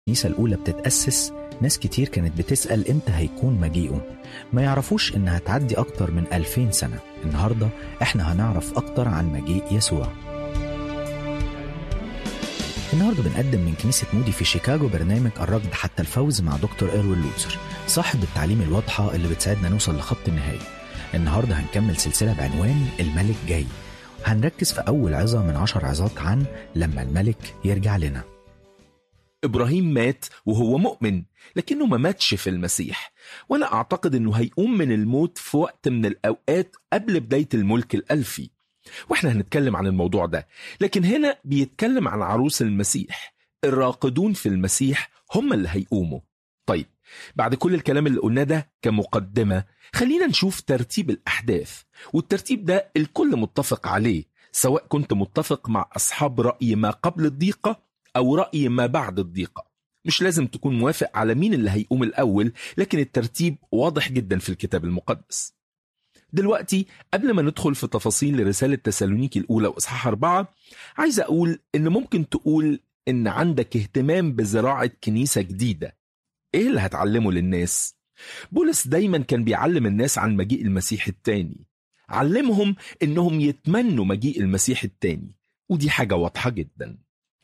الكنيسة الأولى بتتأسس ناس كتير كانت بتسأل إمتى هيكون مجيئه ما يعرفوش إنها هتعدي أكتر من 2000 سنة النهاردة إحنا هنعرف أكتر عن مجيء يسوع النهارده بنقدم من كنيسة مودي في شيكاغو برنامج الركض حتى الفوز مع دكتور إيروين لوثر صاحب التعليم الواضحة اللي بتساعدنا نوصل لخط النهاية النهارده هنكمل سلسلة بعنوان الملك جاي هنركز في أول عظة من عشر عظات عن لما الملك يرجع لنا إبراهيم مات وهو مؤمن لكنه ما ماتش في المسيح وأنا أعتقد أنه هيقوم من الموت في وقت من الأوقات قبل بداية الملك الألفي واحنا هنتكلم عن الموضوع ده لكن هنا بيتكلم عن عروس المسيح الراقدون في المسيح هم اللي هيقوموا طيب بعد كل الكلام اللي قلناه ده كمقدمة خلينا نشوف ترتيب الأحداث والترتيب ده الكل متفق عليه سواء كنت متفق مع أصحاب رأي ما قبل الضيقة أو رأي ما بعد الضيقة مش لازم تكون موافق على مين اللي هيقوم الأول لكن الترتيب واضح جدا في الكتاب المقدس دلوقتي قبل ما ندخل في تفاصيل رسالة تسالونيكي الأولى وإصحاح أربعة عايز أقول إن ممكن تقول إن عندك اهتمام بزراعة كنيسة جديدة إيه اللي هتعلمه للناس؟ بولس دايما كان بيعلم الناس عن مجيء المسيح التاني علمهم إنهم يتمنوا مجيء المسيح التاني ودي حاجة واضحة جدا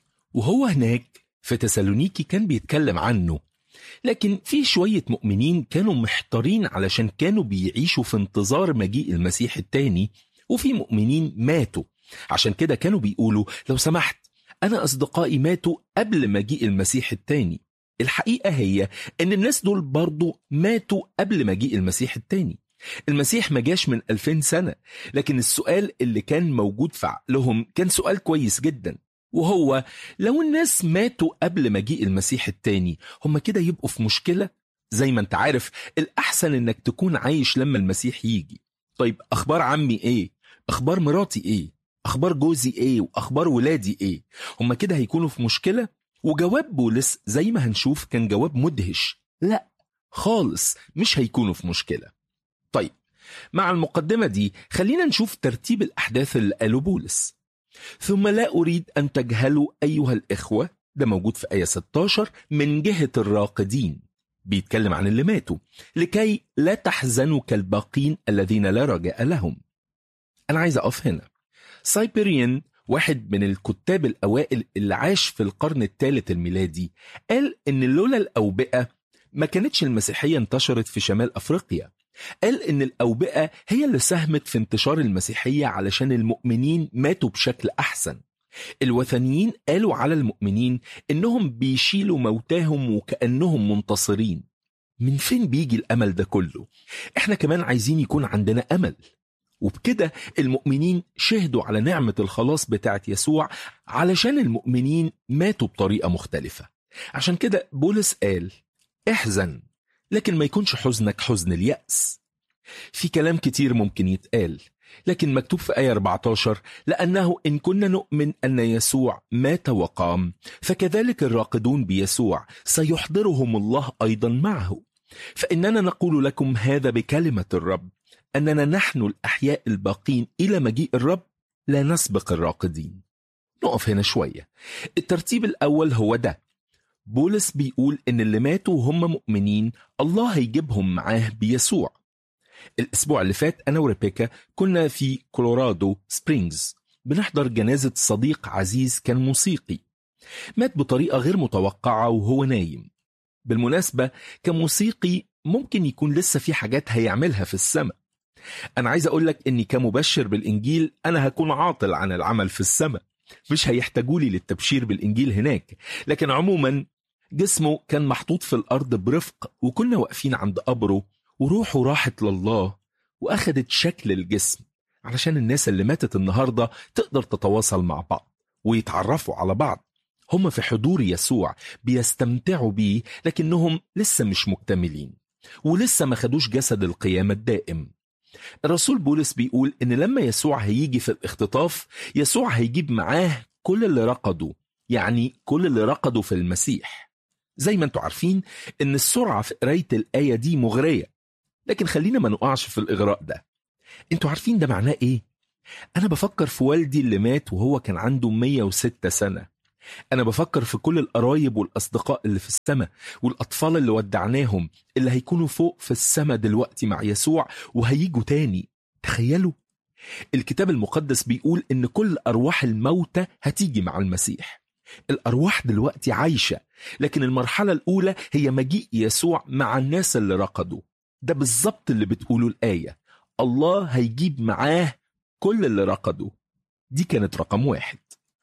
وهو هناك في تسالونيكي كان بيتكلم عنه لكن في شوية مؤمنين كانوا محتارين علشان كانوا بيعيشوا في انتظار مجيء المسيح التاني وفي مؤمنين ماتوا عشان كده كانوا بيقولوا لو سمحت أنا أصدقائي ماتوا قبل مجيء المسيح التاني الحقيقة هي أن الناس دول برضو ماتوا قبل مجيء المسيح التاني المسيح ما جاش من 2000 سنة لكن السؤال اللي كان موجود في عقلهم كان سؤال كويس جدا وهو لو الناس ماتوا قبل مجيء المسيح التاني هم كده يبقوا في مشكلة زي ما انت عارف الأحسن انك تكون عايش لما المسيح يجي طيب أخبار عمي ايه أخبار مراتي ايه أخبار جوزي ايه وأخبار ولادي ايه هم كده هيكونوا في مشكلة وجواب بولس زي ما هنشوف كان جواب مدهش لا خالص مش هيكونوا في مشكلة طيب مع المقدمة دي خلينا نشوف ترتيب الأحداث اللي قاله بولس ثم لا أريد أن تجهلوا أيها الإخوة ده موجود في آية 16 من جهة الراقدين بيتكلم عن اللي ماتوا لكي لا تحزنوا كالباقين الذين لا رجاء لهم أنا عايز أقف هنا سايبريان واحد من الكتاب الأوائل اللي عاش في القرن الثالث الميلادي قال إن لولا الأوبئة ما كانتش المسيحية انتشرت في شمال أفريقيا قال إن الأوبئة هي اللي ساهمت في انتشار المسيحية علشان المؤمنين ماتوا بشكل أحسن الوثنيين قالوا على المؤمنين إنهم بيشيلوا موتاهم وكأنهم منتصرين من فين بيجي الأمل ده كله؟ إحنا كمان عايزين يكون عندنا أمل وبكده المؤمنين شهدوا على نعمة الخلاص بتاعت يسوع علشان المؤمنين ماتوا بطريقة مختلفة عشان كده بولس قال احزن لكن ما يكونش حزنك حزن اليأس في كلام كتير ممكن يتقال لكن مكتوب في آية 14 لأنه إن كنا نؤمن أن يسوع مات وقام فكذلك الراقدون بيسوع سيحضرهم الله أيضا معه فإننا نقول لكم هذا بكلمة الرب أننا نحن الأحياء الباقين إلى مجيء الرب لا نسبق الراقدين نقف هنا شوية الترتيب الأول هو ده بولس بيقول إن اللي ماتوا هم مؤمنين الله هيجيبهم معاه بيسوع الأسبوع اللي فات أنا وريبيكا كنا في كولورادو سبرينجز بنحضر جنازة صديق عزيز كان موسيقي مات بطريقة غير متوقعة وهو نايم بالمناسبة كموسيقي ممكن يكون لسه في حاجات هيعملها في السماء أنا عايز أقول لك إني كمبشر بالإنجيل أنا هكون عاطل عن العمل في السماء مش هيحتاجوا لي للتبشير بالإنجيل هناك لكن عموما جسمه كان محطوط في الأرض برفق وكنا واقفين عند قبره وروحه راحت لله وأخدت شكل الجسم علشان الناس اللي ماتت النهاردة تقدر تتواصل مع بعض ويتعرفوا على بعض هم في حضور يسوع بيستمتعوا بيه لكنهم لسه مش مكتملين ولسه ما خدوش جسد القيامة الدائم الرسول بولس بيقول ان لما يسوع هيجي في الاختطاف يسوع هيجيب معاه كل اللي رقدوا يعني كل اللي رقدوا في المسيح زي ما انتوا عارفين ان السرعة في قراية الآية دي مغرية لكن خلينا ما نقعش في الإغراء ده انتوا عارفين ده معناه ايه؟ أنا بفكر في والدي اللي مات وهو كان عنده 106 سنة أنا بفكر في كل القرايب والأصدقاء اللي في السماء والأطفال اللي ودعناهم اللي هيكونوا فوق في السماء دلوقتي مع يسوع وهيجوا تاني تخيلوا الكتاب المقدس بيقول إن كل أرواح الموتى هتيجي مع المسيح الأرواح دلوقتي عايشة لكن المرحلة الأولى هي مجيء يسوع مع الناس اللي رقدوا ده بالظبط اللي بتقوله الآية الله هيجيب معاه كل اللي رقدوا دي كانت رقم واحد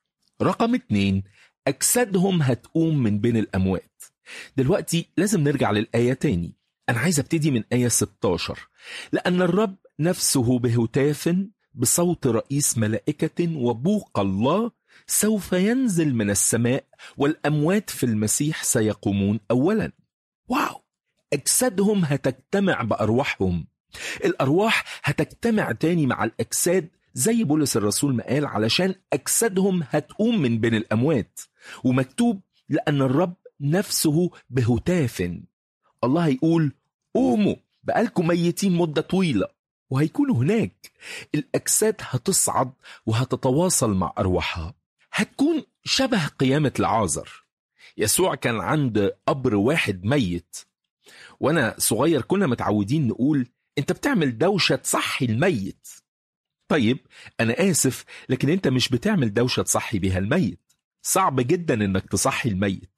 رقم اتنين أجسادهم هتقوم من بين الأموات دلوقتي لازم نرجع للآية تاني أنا عايز أبتدي من آية 16 لأن الرب نفسه بهتاف بصوت رئيس ملائكة وبوق الله سوف ينزل من السماء والأموات في المسيح سيقومون أولا واو أجسادهم هتجتمع بأرواحهم الأرواح هتجتمع تاني مع الأجساد زي بولس الرسول ما قال علشان أجسادهم هتقوم من بين الأموات ومكتوب لأن الرب نفسه بهتاف الله هيقول قوموا بقالكم ميتين مدة طويلة وهيكونوا هناك الأجساد هتصعد وهتتواصل مع أرواحها هتكون شبه قيامة العازر يسوع كان عند قبر واحد ميت وأنا صغير كنا متعودين نقول أنت بتعمل دوشة تصحي الميت طيب أنا آسف لكن أنت مش بتعمل دوشة تصحي بيها الميت صعب جدا إنك تصحي الميت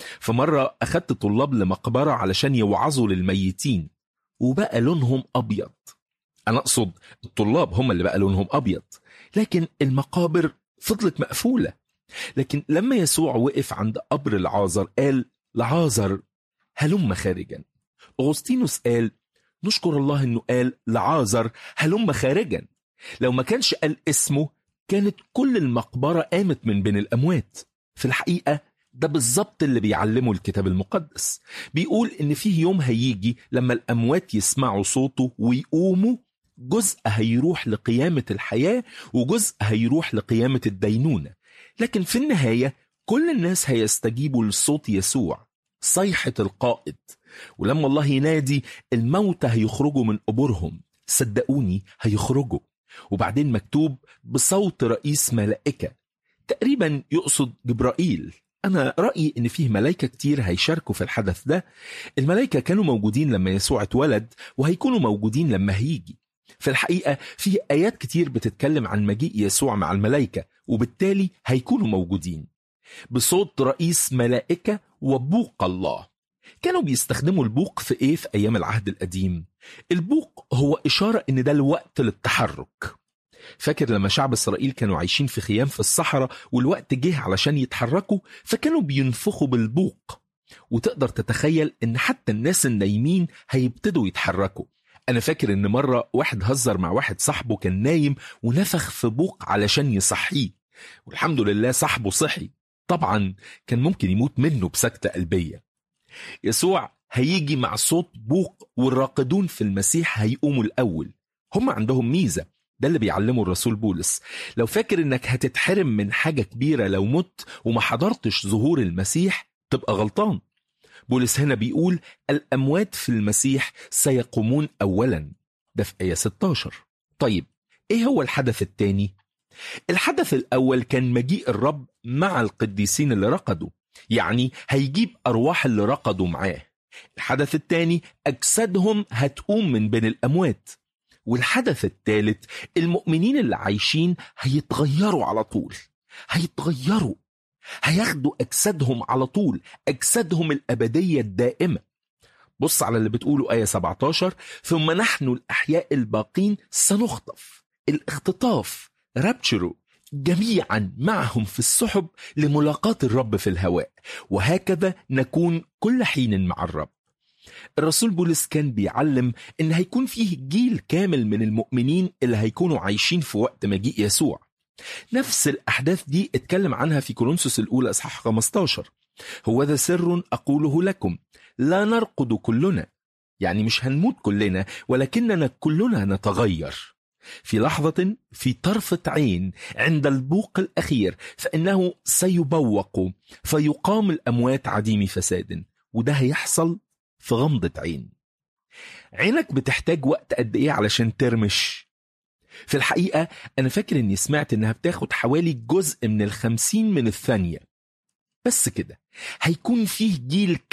فمرة أخدت طلاب لمقبرة علشان يوعظوا للميتين وبقى لونهم أبيض أنا أقصد الطلاب هم اللي بقى لونهم أبيض لكن المقابر فضلت مقفولة لكن لما يسوع وقف عند قبر العازر قال لعازر هلم خارجا أغسطينوس قال نشكر الله انه قال لعازر هلم خارجا لو ما كانش قال اسمه كانت كل المقبرة قامت من بين الأموات في الحقيقة ده بالظبط اللي بيعلمه الكتاب المقدس بيقول ان فيه يوم هيجي لما الأموات يسمعوا صوته ويقوموا جزء هيروح لقيامة الحياة وجزء هيروح لقيامة الدينونة لكن في النهاية كل الناس هيستجيبوا لصوت يسوع صيحة القائد ولما الله ينادي الموتى هيخرجوا من قبورهم صدقوني هيخرجوا وبعدين مكتوب بصوت رئيس ملائكة تقريبا يقصد جبرائيل أنا رأيي إن فيه ملايكة كتير هيشاركوا في الحدث ده الملايكة كانوا موجودين لما يسوع اتولد وهيكونوا موجودين لما هيجي في الحقيقة في آيات كتير بتتكلم عن مجيء يسوع مع الملائكة وبالتالي هيكونوا موجودين بصوت رئيس ملائكة وبوق الله كانوا بيستخدموا البوق في ايه في ايام العهد القديم البوق هو اشاره ان ده الوقت للتحرك فاكر لما شعب اسرائيل كانوا عايشين في خيام في الصحراء والوقت جه علشان يتحركوا فكانوا بينفخوا بالبوق وتقدر تتخيل ان حتى الناس النايمين هيبتدوا يتحركوا انا فاكر ان مره واحد هزر مع واحد صاحبه كان نايم ونفخ في بوق علشان يصحيه والحمد لله صاحبه صحي طبعا كان ممكن يموت منه بسكتة قلبية يسوع هيجي مع صوت بوق والراقدون في المسيح هيقوموا الأول هم عندهم ميزة ده اللي بيعلمه الرسول بولس لو فاكر انك هتتحرم من حاجة كبيرة لو مت وما حضرتش ظهور المسيح تبقى غلطان بولس هنا بيقول الأموات في المسيح سيقومون أولا ده في آية 16 طيب ايه هو الحدث الثاني الحدث الأول كان مجيء الرب مع القديسين اللي رقدوا يعني هيجيب أرواح اللي رقدوا معاه الحدث الثاني أجسادهم هتقوم من بين الأموات والحدث الثالث المؤمنين اللي عايشين هيتغيروا على طول هيتغيروا هياخدوا أجسادهم على طول أجسادهم الأبدية الدائمة بص على اللي بتقوله آية 17 ثم نحن الأحياء الباقين سنخطف الاختطاف رابتشرو جميعا معهم في السحب لملاقاة الرب في الهواء وهكذا نكون كل حين مع الرب الرسول بولس كان بيعلم ان هيكون فيه جيل كامل من المؤمنين اللي هيكونوا عايشين في وقت مجيء يسوع نفس الأحداث دي اتكلم عنها في كورنثوس الأولى إصحاح 15 هو ذا سر أقوله لكم لا نرقد كلنا يعني مش هنموت كلنا ولكننا كلنا نتغير في لحظة في طرفة عين عند البوق الأخير فإنه سيبوق فيقام الأموات عديم فساد وده هيحصل في غمضة عين عينك بتحتاج وقت قد إيه علشان ترمش في الحقيقة أنا فاكر إني سمعت إنها بتاخد حوالي جزء من الخمسين من الثانية بس كده هيكون فيه جيل